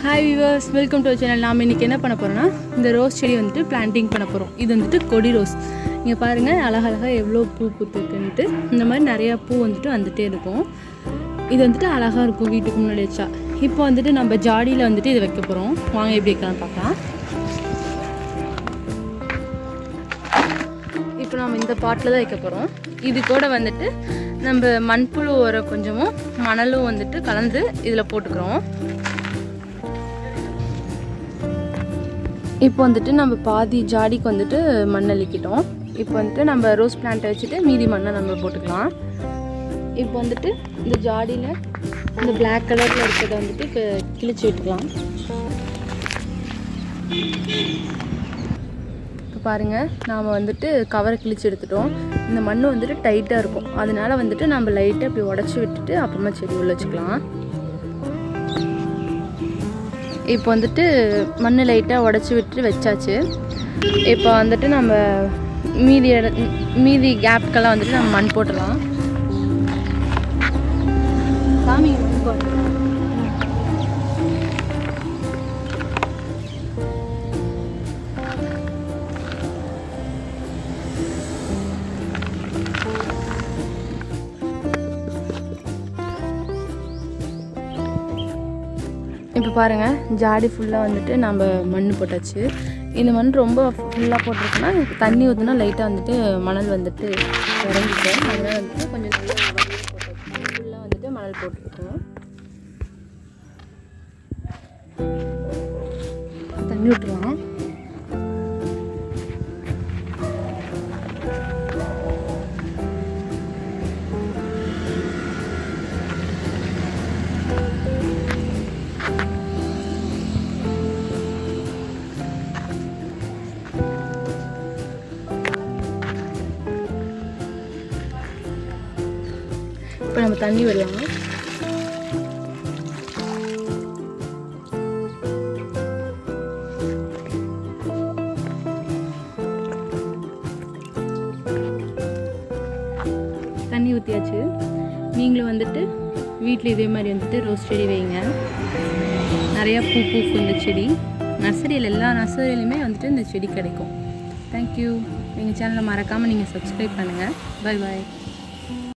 hi viewers welcome to channel நாம் இன்றைக்கி என்ன பண்ண போகிறோம்னா இந்த ரோஸ் செடி வந்துட்டு பிளான்டிங் பண்ண போகிறோம் இது வந்துட்டு கொடி ரோஸ் இங்கே பாருங்கள் அழகழகாக எவ்வளோ பூ பூத்துருக்குன்ட்டு இந்த மாதிரி நிறையா பூ வந்துட்டு வந்துட்டே இருக்கும் இது வந்துட்டு அழகாக இருக்கும் வீட்டுக்கு முன்னாடி வச்சா இப்போ வந்துட்டு நம்ம ஜாடியில் வந்துட்டு இதை வைக்க போகிறோம் வாங்க எப்படி வைக்கலாம் பார்க்கலாம் இப்போ நம்ம இந்த பாட்டில் தான் வைக்க போகிறோம் இது கூட வந்துட்டு நம்ம மண்புழு உரம் கொஞ்சமும் மணலும் வந்துட்டு கலந்து இதில் போட்டுக்கிறோம் இப்போ வந்துட்டு நம்ம பாதி ஜாடிக்கு வந்துட்டு மண் அள்ளிக்கிட்டோம் இப்போ வந்துட்டு நம்ம ரோஸ் பிளான்ட்டை வச்சுட்டு மீதி மண்ணை நம்ம போட்டுக்கலாம் இப்போ வந்துட்டு இந்த ஜாடியில் இந்த பிளாக் கலரில் இருக்கிறத வந்துட்டு இப்போ கிழிச்சு விட்டுக்கலாம் இப்போ பாருங்கள் நாம் வந்துட்டு கவரை கிழிச்சு எடுத்துட்டோம் இந்த மண் வந்துட்டு டைட்டாக இருக்கும் அதனால வந்துட்டு நம்ம லைட்டாக இப்படி உடச்சி விட்டுட்டு அப்புறமா செடி உள்ள வச்சுக்கலாம் இப்போ வந்துட்டு மண் லைட்டாக உடச்சி விட்டு வச்சாச்சு இப்போ வந்துட்டு நம்ம மீதி இட மீதி கேப்க்கெல்லாம் வந்துட்டு நம்ம மண் போட்டுடலாம் சாமி மண் போட்டு இப்போ பாருங்கள் ஜாடி ஃபுல்லாக வந்துட்டு நம்ம மண் போட்டாச்சு இந்த மண் ரொம்ப ஃபுல்லாக போட்டிருக்குன்னா தண்ணி ஊற்றுனா லைட்டாக வந்துட்டு மணல் வந்துட்டு இறங்கிக்கும் அதனால் வந்துட்டு கொஞ்சம் நல்லா போட்டாச்சு ஃபுல்லாக வந்துட்டு மணல் போட்டுருக்கோம் தண்ணி விட்டுருவோம் இப்போ நம்ம தண்ணி விடலாம் தண்ணி ஊற்றியாச்சு நீங்களும் வந்துட்டு வீட்டில் இதே மாதிரி வந்துட்டு ரோஸ் செடி வைங்க நிறையா பூ பூக்கும் இந்த செடி நர்சரியில் எல்லா நர்சரியிலையுமே வந்துட்டு இந்த செடி கிடைக்கும் தேங்க்யூ எங்கள் சேனலை மறக்காமல் நீங்கள் சப்ஸ்கிரைப் பண்ணுங்கள் பை பாய்